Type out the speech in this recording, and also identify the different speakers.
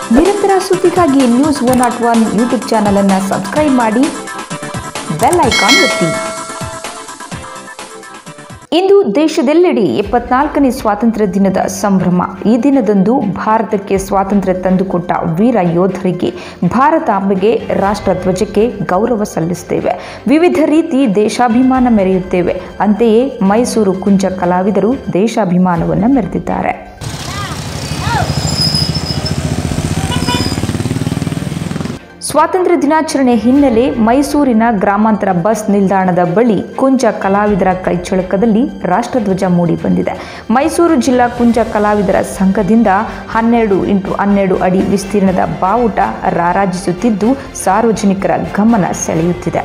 Speaker 1: ನಿರಂತರ ಸುದ್ದಿಗಾಗಿ news one not one YouTube channel ಅನ್ನು ಸಬ್ಸ್ಕ್ರೈಬ್ ಮಾಡಿ ಬೆಲ್ ಐಕಾನ್ ಒತ್ತಿ ಇಂದು ದೇಶದೆಲ್ಲೆಡೆ ಎಪ್ಪತ್ನಾಲ್ಕನೇ ಸ್ವಾತಂತ್ರ್ಯ ದಿನದ ಸಂಭ್ರಮ ಈ ದಿನದಂದು ಭಾರತಕ್ಕೆ ಸ್ವಾತಂತ್ರ್ಯ ತಂದುಕೊಟ್ಟ ವೀರ ಯೋಧರಿಗೆ ಭಾರತಾಂಬೆಗೆ ರಾಷ್ಟ್ರಧ್ವಜಕ್ಕೆ ಗೌರವ ಸಲ್ಲಿಸುತ್ತೇವೆ ವಿವಿಧ ರೀತಿ ದೇಶಾಭಿಮಾನ ಮೆರೆಯುತ್ತೇವೆ ಅಂತೆಯೇ ಮೈಸೂರು ಕುಂಚ ಕಲಾವಿದರು ದೇಶಾಭಿಮಾನವನ್ನು ಮೆರೆದಿದ್ದಾರೆ ಸ್ವಾತಂತ್ರ್ಯ ದಿನಾಚರಣೆ ಹಿನ್ನೆಲೆ ಮೈಸೂರಿನ ಗ್ರಾಮಾಂತರ ಬಸ್ ನಿಲ್ದಾಣದ ಬಳಿ ಕುಂಚ ಕಲಾವಿದರ ಕೈಚಳಕದಲ್ಲಿ ರಾಷ್ಟ್ರಧ್ವಜ ಮೂಡಿ ಬಂದಿದೆ ಮೈಸೂರು ಜಿಲ್ಲಾ ಕುಂಚ ಕಲಾವಿದರ ಸಂಘದಿಂದ ಹನ್ನೆರಡು ಇಂಟು ಹನ್ನೆರಡು ಅಡಿ ವಿಸ್ತೀರ್ಣದ ಬಾವುಟ ರಾರಾಜಿಸುತ್ತಿದ್ದು ಸಾರ್ವಜನಿಕರ ಗಮನ ಸೆಳೆಯುತ್ತಿದೆ